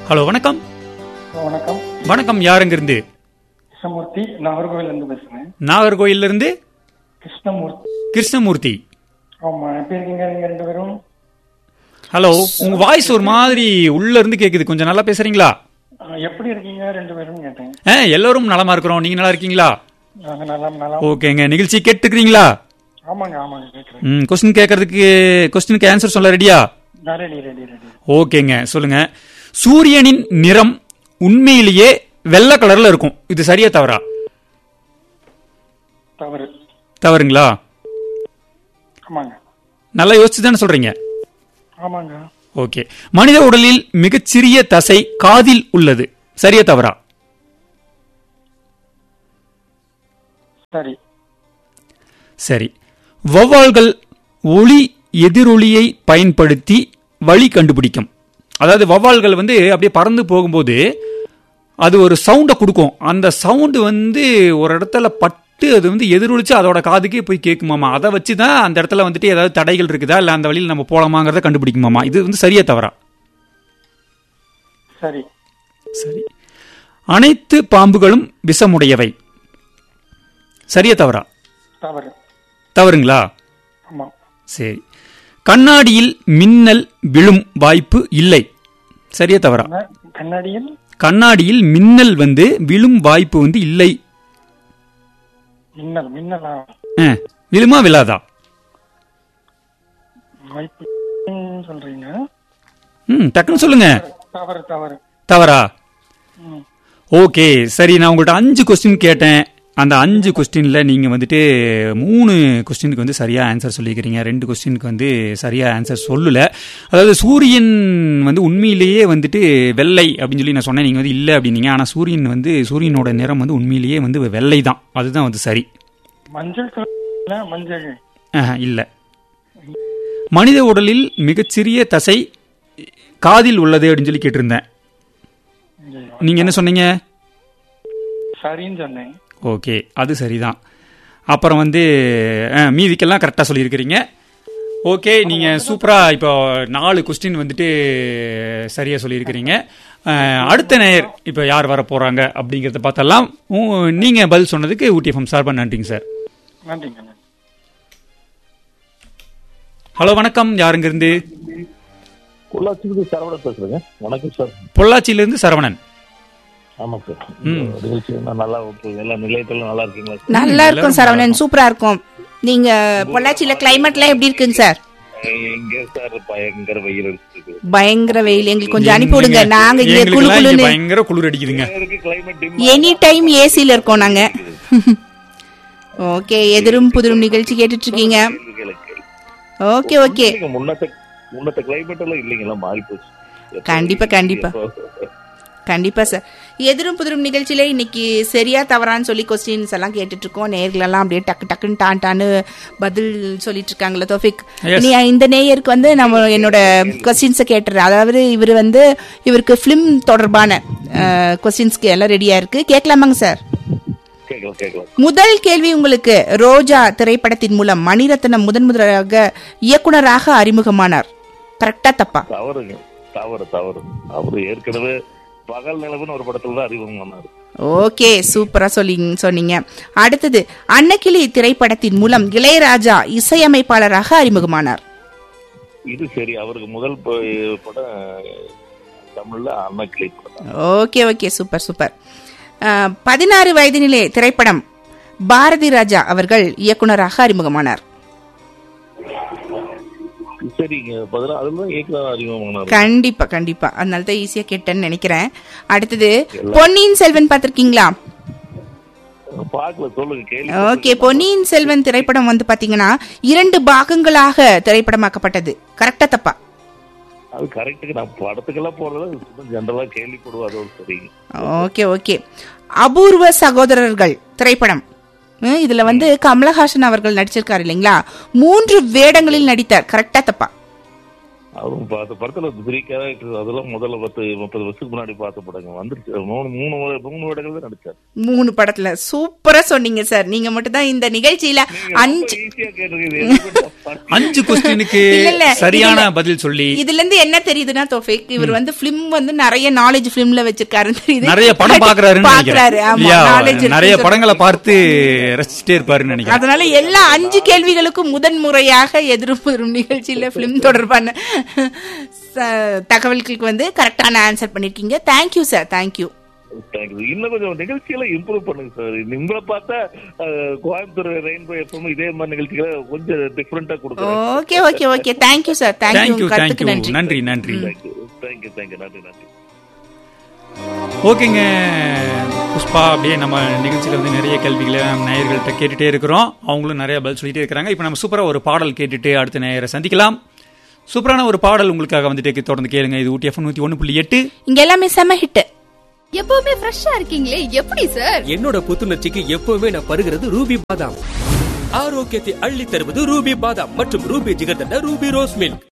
Hello வணக்கம் வணக்கம் வணக்கம் யாருங்க இருந்து கிருஷ்ணமூர்த்தி நாகர்கோவில் இருந்து பேசுறேன் நாகர்கோயில்ல இருந்து கிருஷ்ணமூர்த்தி கிருஷ்ணமூர்த்தி ஆமா எப்படி இருக்கீங்க நீங்க ரெண்டு பேரும் ஹலோ உங்க வாய்ஸ் ஒரு மாதிரி உள்ள இருந்து கேக்குது கொஞ்சம் நல்லா பேசுறீங்களா ஆ, எப்படி இருக்கீங்க ரெண்டு பேரும் கேட்டேன் ஆ, எல்லாரும் நலமா இருக்கிறோம் நீங்க நல்லா இருக்கீங்களா நாங்க நல்லா நல்லா ஓகேங்க நிகழ்ச்சி கேட்டுக்கிறீங்களா ஆமாங்க ஆமாங்க கேட்குறேன் ம் கொஸ்டின் கேட்கறதுக்கு கொஸ்டினுக்கு ஆன்சர் சொல்ல ரெடியா நான் ரெடி ரெடி ரெடி ஓகேங்க சொல்லுங்க சூரியனின் நிறம் உண்மையிலேயே வெள்ளை கலர்ல இருக்கும் இது சரியா தவறா தவறு தவறுங்களா ஆமாங்க நல்லா யோசிச்சு தானே சொல்றீங்க ஆமாங்க ஓகே மனித உடலில் மிகச்சிறிய தசை காதில் உள்ளது சரியா தவறா சரி சரி வௌவால்கள் ஒளி எதிரொலியை பயன்படுத்தி வழி கண்டுபிடிக்கும் அதாவது வௌவால்கள் வந்து அப்படியே பறந்து போகும்போது அது ஒரு சவுண்டை கொடுக்கும் அந்த சவுண்டு வந்து ஒரு இடத்துல பட்டு அது வந்து எதிரொலிச்சு அதோட காதுக்கே போய் கேட்குமாமா அதை வச்சு தான் அந்த இடத்துல வந்துட்டு ஏதாவது தடைகள் இருக்குதா இல்லை அந்த வழியில் நம்ம போலாமாங்கிறத கண்டுபிடிக்குமாமா இது வந்து சரியா தவறா சரி சரி அனைத்து பாம்புகளும் விஷமுடையவை சரியா தவறா தவறு தவறுங்களா ஆமா சரி கண்ணாடியில் மின்னல் விழும் வாய்ப்பு இல்லை சரியா தவறா கண்ணா- கண்ணாடியில் கண்ணாடியில் மின்னல் வந்து விழும் வாய்ப்பு வந்து இல்லை மின்னல் மின்னலா ஆ, விழுமா விழாதா வாய்ப்பு ம், சொல்றீங்க ம் டக்குன்னு சொல்லுங்க தவறு தவறு தவறா ம். ஓகே சரி நான் உங்கள்ட்ட அஞ்சு கொஸ்டின் கேட்டேன் அந்த அஞ்சு கொஸ்டின்ல நீங்க வந்துட்டு மூணு கொஸ்டினுக்கு வந்து சரியா ஆன்சர் சொல்லிக்கிறீங்க ரெண்டு கொஸ்டினுக்கு வந்து சரியா ஆன்சர் சொல்லல அதாவது சூரியன் வந்து உண்மையிலேயே வந்துட்டு வெள்ளை அப்படின்னு சொல்லி நான் சொன்னேன் நீங்க வந்து இல்லை அப்படின்னீங்க ஆனா சூரியன் வந்து சூரியனோட நிறம் வந்து உண்மையிலேயே வந்து வெள்ளை தான் அதுதான் வந்து சரி மஞ்சள் கலர்ல மஞ்சள் ஆஹா, இல்ல மனித உடலில் மிகச்சிறிய தசை காதில் உள்ளது அப்படின்னு சொல்லி கேட்டிருந்தேன் நீங்க என்ன சொன்னீங்க சரின்னு சொன்னேன் ஓகே அது சரிதான் அப்புறம் வந்து அஹ், மீதிக்கெல்லாம் கரெக்டாக சொல்லியிருக்கிறீங்க ஓகே நீங்கள் சூப்பராக இப்போ நாலு கொஸ்டின் வந்துட்டு சரியாக சொல்லியிருக்கிறீங்க அஹ், அடுத்த நேயர் இப்போ யார் வர போகிறாங்க அப்படிங்கிறத பார்த்தலாம் நீங்கள் பதில் சொன்னதுக்கு ஊட்டிஎஃப்எம் சார்பாக நன்றிங்க சார் நன்றிங்க நன்றி ஹலோ வணக்கம் யாருங்க இருந்து பொள்ளாச்சிக்கு சரவணன் பேசுறேங்க வணக்கம் சார் பொள்ளாச்சியிலேருந்து சரவணன் ஆமா சார் நிகழ்ச்சி என்ன நல்லா ஓகே எல்லா நிலையத்திலும் நல்லா இருக்கீங்களா சார் நல்லா இருக்கும் சரவணன் சூப்பரா இருக்கும் நீங்க பொள்ளாச்சியில கிளைமேட்லாம் எப்படி இருக்குங்க சார் எங்க சார் பயங்கர வெயில் இருக்குது பயங்கர வெயில் எங்களுக்கு கொஞ்சம் அனுப்பி விடுங்க நாங்க இங்க குளு எங்களுக்கெல்லாம் இங்க குளுன்னு பயங்கர குளிர் அடிக்குதுங்க இருக்கு கிளைமேட் டிம் எனி டைம் ஏசில இருக்கோம் நாங்க ஓகே எதிரும் புதிரும் நிகழ்ச்சி கேட்டுட்டு இருக்கீங்க ஓகே ஓகே முன்னத்த முன்னத்த கிளைமேட் எல்லாம் இல்லைங்களா மாறி போச்சு கண்டிப்பா, கண்டிப்பா. கண்டிப்பா சார் எதிரும் புதிரும் நிகழ்ச்சியில இன்னைக்கு சரியா தவறான்னு சொல்லி கொஸ்டின்ஸ் எல்லாம் கேட்டுட்டு இருக்கோம் நேர்கள் எல்லாம் அப்படியே டக்கு டக்குன்னு டான் டான்னு பதில் சொல்லிட்டு இருக்காங்களே தோஃபிக் Yes. நீ இந்த நேயருக்கு வந்து நம்ம என்னோட கொஸ்டின்ஸை கேட்டுறேன் அதாவது இவர் வந்து இவருக்கு ஃபிலிம் தொடர்பான கொஸ்டின்ஸ்க்கு எல்லாம் ரெடியா இருக்கு கேட்கலாமாங்க சார் கேட்கலாம் கேட்கலாம் முதல் கேள்வி உங்களுக்கு ரோஜா திரைப்படத்தின் மூலம் மணிரத்னம் முதன் முதலாக இயக்குனராக அறிமுகமானார் கரெக்டா தப்பா தவறுங்க தவறு தவறு அவரு ஏற்கனவே பகல் நிலவுன்னு ஒரு படத்துல தான் அறிமுகம் பண்ணாரு ஓகே சூப்பரா சொல்லி சொன்னீங்க அடுத்தது அன்னக்கிளி திரைப்படத்தின் மூலம் இளையராஜா இசையமைப்பாளராக அறிமுகமானார் இது சரி அவருக்கு முதல் ப- படம் தமிழ்ல அன்னக்கிளை படம் தான். ஓகே ஓகே சூப்பர் சூப்பர் அஹ், பதினாறு வயதினிலே திரைப்படம் பாரதி ராஜா அவர்கள் இயக்குனராக அறிமுகமானார் சரிங்க பதிலா அதுதான் ஏற்கனவே அறிமுகம் பண்ணாரு கண்டிப்பா கண்டிப்பா அதனால தான் ஈஸியா கேட்டேன்னு நினைக்கிறேன் அடுத்தது பொன்னியின் செல்வன் பார்த்திருக்கீங்களா பாக்கல சொல்லுங்க கேள்வி ஓகே பொன்னியின் செல்வன் திரைப்படம் வந்து பாத்தீங்கன்னா இரண்டு பாகங்களாக திரைப்படமாக்கப்பட்டது கரெக்டா தப்பா அது கரெக்டுக்கு நான் படத்துக்கெல்லாம் போறதுல ஜென்ரலா கேள்விப்படுவோம் அதோட சரி ஓகே ஓகே அபூர்வ சகோதரர்கள் திரைப்படம் ஹம், இதுல வந்து கமலஹாசன் அவர்கள் நடிச்சிருக்காரு இல்லைங்களா மூன்று வேடங்களில் நடித்தார் கரெக்டா தப்பா அவரும் பார்த்த படத்துல த்ரீ கேரக்டர் அதெல்லாம் முதல்ல பத்து முப்பது வருஷத்துக்கு முன்னாடி பார்த்த படங்க வந்துருச்சு மூணு மூணு முறை- மூணு படங்கள் தான் நடிச்சார் மூணு படத்துல சூப்பரா சொன்னீங்க சார் நீங்க மட்டும் தான் இந்த நிகழ்ச்சியில அஞ்சு ஈஸியா கேட்டிருக்கீங்க அஞ்சு கொஸ்டினுக்கு இல்ல, இல்ல. சரியான இதுல- பதில் சொல்லி இதுல இருந்து என்ன தெரியுதுன்னா தோஃபிக் இவர் வந்து பிலிம் வந்து நிறைய நாலேஜ் பிலிம்ல வச்சிருக்காருன்னு தெரியுது நிறைய படம் பாக்குறாருன்னு பாக்குறாரு நினைக்கிறேன் ஆமா இல்லையா? நாலேஜ் நிறைய படங்களை பார்த்து ரசிச்சுட்டே இருப்பாருன்னு நினைக்கிறேன் அதனால எல்லா அஞ்சு கேள்விகளுக்கும் முதன் முறையாக எதிர்ப்பு நிகழ்ச்சியில பிலிம் தொடர்பான ச- தகவல்களுக்கு வந்து கரெக்டான ஆன்சர் பண்ணிருக்கீங்க தேங்க்யூ சார் தேங்க்யூ தேங்க்யூ இன்னும் கொஞ்சம் நிகழ்ச்சியெல்லாம் இம்ப்ரூவ் பண்ணுங்க சார் உங்களை பார்த்தா அஹ், கோயம்புத்தூர் ரெயின்போ எப்பவும் இதே மாதிரி நிகழ்ச்சிகளை கொஞ்சம் டிஃப்ரெண்டா கொடுக்குறேன் okay okay okay thank you sir thank you thank you கருத்துக்கு தேங்க்யூ நன்றி நன்றி நன்றி தேங்க்யூ தேங்க்யூ தேங்க்யூ நன்றி நன்றி ஓகேங்க புஷ்பா அப்படியே நம்ம நிகழ்ச்சியில வந்து நிறைய கேள்விகளை நம்ம நேயர்கள்ட்ட கேட்டுட்டே இருக்கிறோம் அவங்களும் நிறைய பதில் சொல்லிட்டே இருக்கிறாங்க இப்போ நம்ம சூப்பரா ஒரு பாடல் கேட்டுட்டு அடுத்த நேயரை சந்திக்கலாம் சூப்பரான ஒரு பாடல் உங்களுக்காக வந்துட்டு இருக்கு. தொடர்ந்து கேளுங்க இது ஊட்டி எஃப் நூத்தி ஒன்னு புள்ளி எட்டு இங்க எல்லாமே செம ஹிட் எப்பவுமே ஃப்ரெஷ்ஷா இருக்கீங்களே எப்படி சார் என்னோட புத்துணர்ச்சிக்கு எப்பவுமே நான் பருகிறது ரூபி பாதாம் ஆரோக்கியத்தை அள்ளி தருவது ரூபி பாதாம் மற்றும் Ruby Jigarthanda Ruby rose milk